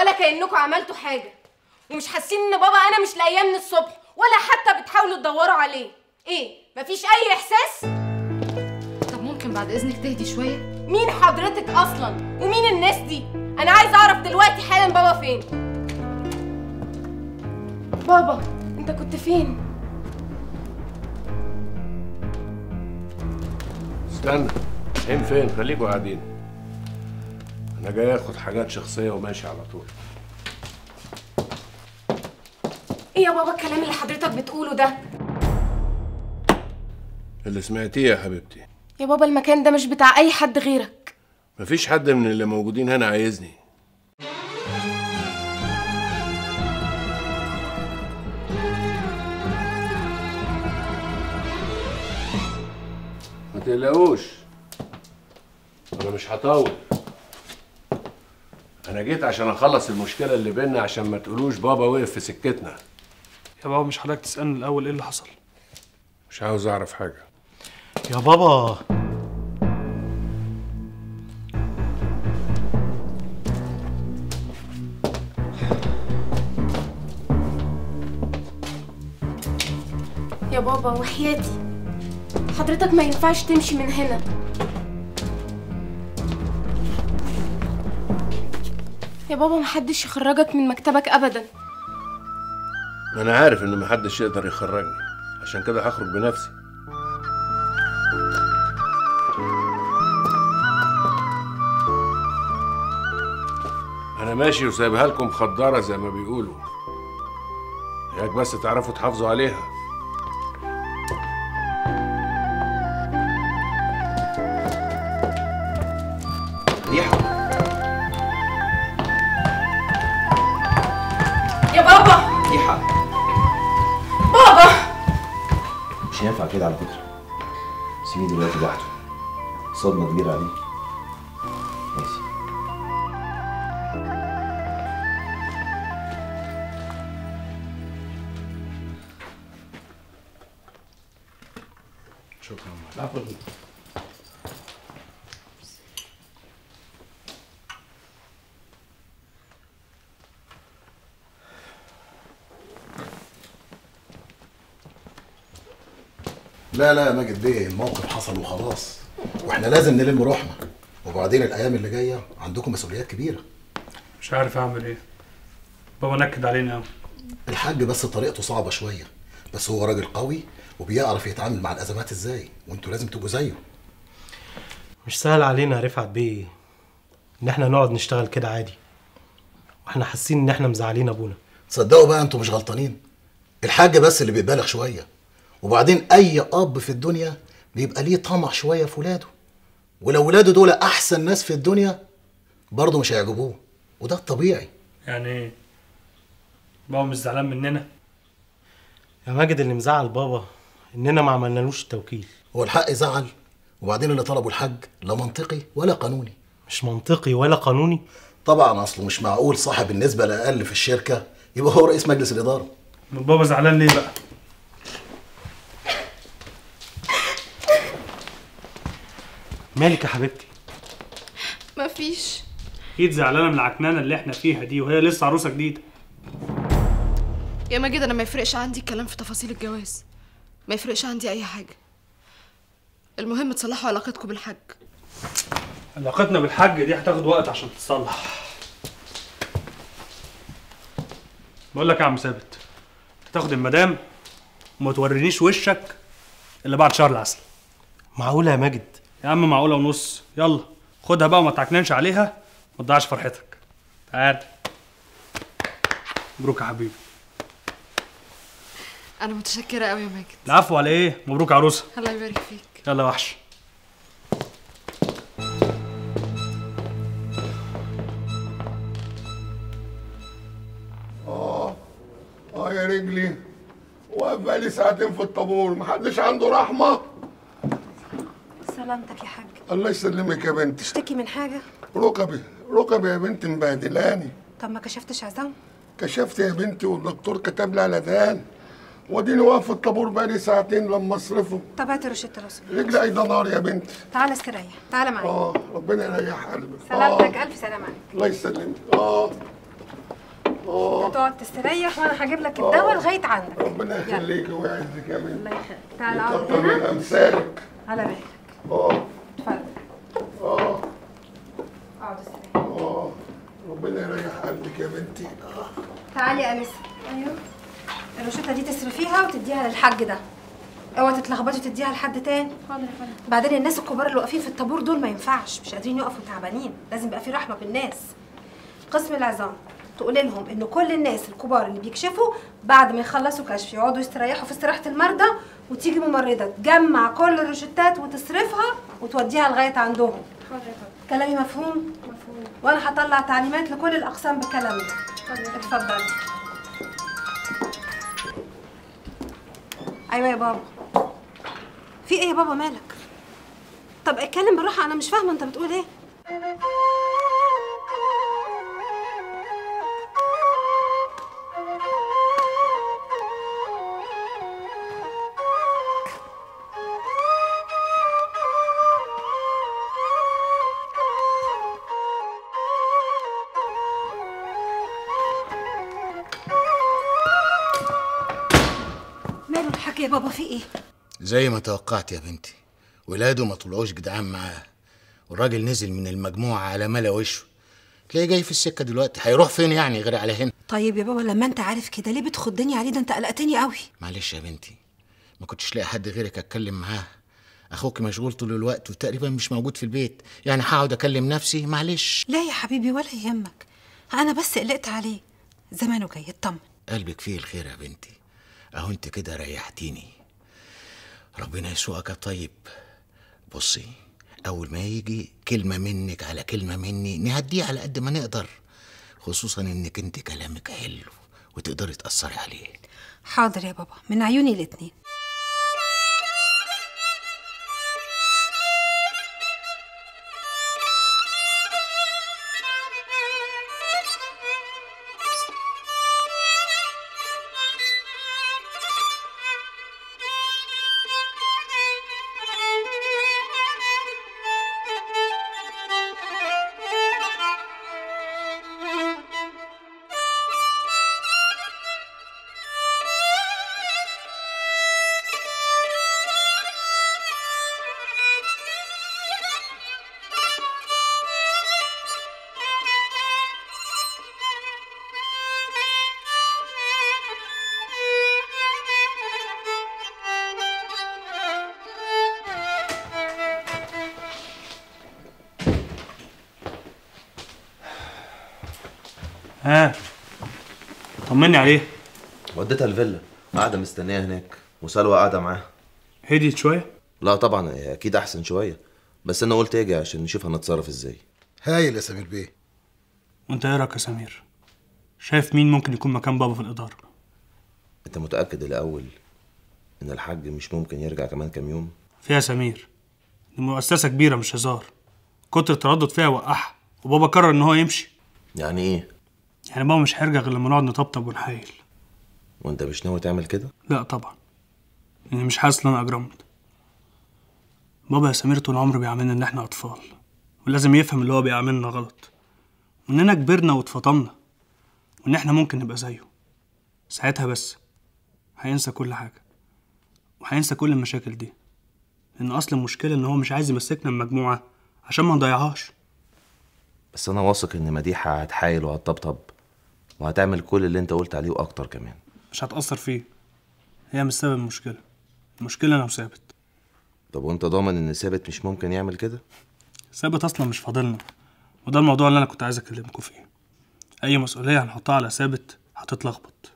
ولا كانكم عملتوا حاجه ومش حاسين ان بابا انا مش لاقياه من الصبح ولا حتى بتحاولوا تدوروا عليه ايه مفيش اي احساس طب ممكن بعد اذنك تهدي شويه مين حضرتك اصلا ومين الناس دي انا عايزه اعرف دلوقتي حالا بابا فين بابا انت كنت فين استنى فين فين خليكوا قاعدين انا جاي اخد حاجات شخصيه وماشي على طول ايه يا بابا الكلام اللي حضرتك بتقوله ده اللي سمعتيه يا حبيبتي يا بابا المكان ده مش بتاع اي حد غيرك مفيش حد من اللي موجودين هنا عايزني ما تقلقوش انا مش هطول انا جيت عشان اخلص المشكله اللي بينا عشان ما تقولوش بابا وقف في سكتنا يا بابا مش حضرتك تسألني الأول إيه اللي حصل؟ مش عاوز اعرف حاجه يا بابا يا بابا وحياتي حضرتك ما ينفعش تمشي من هنا يا بابا محدش يخرجك من مكتبك ابدا ما انا عارف ان محدش يقدر يخرجني عشان كده هخرج بنفسي انا ماشي وسايبها لكم خضاره زي ما بيقولوا ياك بس تعرفوا تحافظوا عليها ريحه يا بابا ريحه بابا مش هينفع كده على فكره سيبيه دلوقتي لوحده صدمه كبيره عليه ماشي شكرا عفوا لا لا يا ماجد بيه الموقف حصل وخلاص واحنا لازم نلم روحنا وبعدين الايام اللي جايه عندكم مسؤوليات كبيره مش عارف أعمل إيه بابا نكد علينا أوي الحاج بس طريقته صعبه شويه بس هو راجل قوي وبيعرف يتعامل مع الازمات ازاي وانتوا لازم تبقوا زيه مش سهل علينا يا رفعت بيه ان احنا نقعد نشتغل كده عادي واحنا حاسين ان احنا مزعلين ابونا تصدقوا بقى انتوا مش غلطانين الحاج بس اللي بيبالغ شويه وبعدين اي اب في الدنيا بيبقى ليه طمع شويه في ولاده ولو ولاده دول احسن ناس في الدنيا برضه مش هيعجبوه وده الطبيعي يعني إيه؟ بابا مش زعلان مننا يا ماجد اللي مزعل بابا اننا ما عملنالوش التوكيل هو الحق يزعل وبعدين اللي طلبه الحاج لا منطقي ولا قانوني مش منطقي ولا قانوني طبعا اصله مش معقول صاحب النسبه الاقل في الشركه يبقى هو رئيس مجلس الاداره أمال بابا زعلان ليه بقى؟ مالك يا حبيبتي مفيش أكيد زعلانة من العكنانة اللي إحنا فيها دي وهي لسه عروسة جديدة يا ماجد انا ما يفرقش عندي الكلام في تفاصيل الجواز ما يفرقش عندي اي حاجه المهم تصلحوا علاقتكم بالحاج علاقتنا بالحاج دي هتاخد وقت عشان تتصلح بقول لك يا عم ثابت تاخد المدام وما تورينيش وشك الا بعد شهر العسل معقوله يا ماجد يا عم معقوله ونص يلا خدها بقى وما تعكننش عليها ما تضيعش فرحتك تعال مبروك يا حبيبي انا متشكره قوي يا ماجد العفو على ايه مبروك عروسه الله يبارك فيك يلا يا وحش اه اه يا رجلي واقف بقالي ساعتين في الطابور محدش عنده رحمه سلامتك يا حاج الله يسلمك يا بنتي تشتكي من حاجة؟ ركبي ركبي يا بنتي مبهدلاني طب ما كشفتش عزام؟ كشفت يا بنتي والدكتور كتب لي على دهان واديني واقف في الطابور بقالي ساعتين لما اصرفه طب هات الروشتة لو سمحت رجلي ايضا نار يا بنتي تعالى استريح تعالى معايا اه ربنا يريح قلبك سلامتك آه. ألف سلامة عليك الله يسلمك اه تقعد تستريح وانا هجيب لك الدواء لغايه عندك ربنا يخليك ويعزك يا بنتي الله يخليك تعال اقعد كتر من هنا امثالك على بالك اه اتفضل اه اقعد استريح اه ربنا يريح قلبك يا بنتي آه. تعالي يا انسه ايوه الروشته دي تصرفيها وتديها للحاج ده اوعي تتلخبطي وتديها لحد تاني حاضر يا فندم بعدين الناس الكبار اللي واقفين في الطابور دول ما ينفعش مش قادرين يقفوا تعبانين لازم يبقى في رحمه بالناس قسم العظام تقول لهم ان كل الناس الكبار اللي بيكشفوا بعد ما يخلصوا كشف يقعدوا يستريحوا في استراحه المرضى وتيجي ممرضه تجمع كل الروشتات وتصرفها وتوديها لغايه عندهم حاضر يا فندم كلامي مفهوم مفهوم وانا هطلع تعليمات لكل الاقسام بالكلام ده اتفضلي ايوه يا بابا في ايه يا بابا مالك طب اتكلم بالراحه انا مش فاهمه انت بتقول ايه ماله الحاج يا بابا في ايه زي ما توقعت يا بنتي ولاده ما طلعوش جدعان معاه والراجل نزل من المجموعة على ملا وشه تلاقيه جاي في السكة دلوقتي هيروح فين يعني غير على هنا طيب يا بابا لما انت عارف كده ليه بتخضني عليه ده انت قلقتني قوي معلش يا بنتي ما كنتش لاقي حد غيرك اتكلم معاه اخوك مشغول طول الوقت وتقريبا مش موجود في البيت يعني هقعد اكلم نفسي معلش لا يا حبيبي ولا يهمك انا بس قلقت عليه زمانه جاي اطمن قلبك فيه الخير يا بنتي اهو انت كده ريحتيني ربنا يسوقك يا طيب بصي اول ما يجي كلمه منك على كلمه مني نهديه على قد ما نقدر خصوصا انك انت كلامك حلو وتقدري تاثري عليه حاضر يا بابا من عيوني الاتنين ها طمني عليه وديتها الفيلا قاعده مستنيه هناك وسلوى قاعده معاها هديت شويه لا طبعا هي اكيد احسن شويه بس انا قلت اجي عشان نشوف هنتصرف ازاي هايل يا سمير بيه وانت ايه رايك يا سمير شايف مين ممكن يكون مكان بابا في الاداره انت متاكد الاول ان الحاج مش ممكن يرجع كمان كام يوم فيها سمير دي مؤسسه كبيره مش هزار كتر التردد فيها وقعها وبابا قرر ان هو يمشي يعني ايه يعني بابا مش هيرجع غير لما نقعد نطبطب ونحايل وانت مش ناوي تعمل كده لا طبعا لاني مش حاسس ان انا اجرمت بابا يا سمير طول عمره بيعاملنا ان احنا اطفال ولازم يفهم اللي هو بيعاملنا غلط واننا كبرنا واتفطمنا وان احنا ممكن نبقى زيه ساعتها بس هينسى كل حاجه وهينسى كل المشاكل دي لان اصل المشكله ان هو مش عايز يمسكنا المجموعه عشان ما نضيعهاش بس انا واثق ان مديحه هتحايل وهتطبطب وهتعمل كل اللي انت قلت عليه واكتر كمان مش هتاثر فيه هي مش سبب المشكله المشكله انا وثابت طب وانت ضامن ان ثابت مش ممكن يعمل كده ثابت اصلا مش فاضلنا وده الموضوع اللي انا كنت عايز اكلمكم فيه اي مسؤوليه هنحطها على ثابت هتتلخبط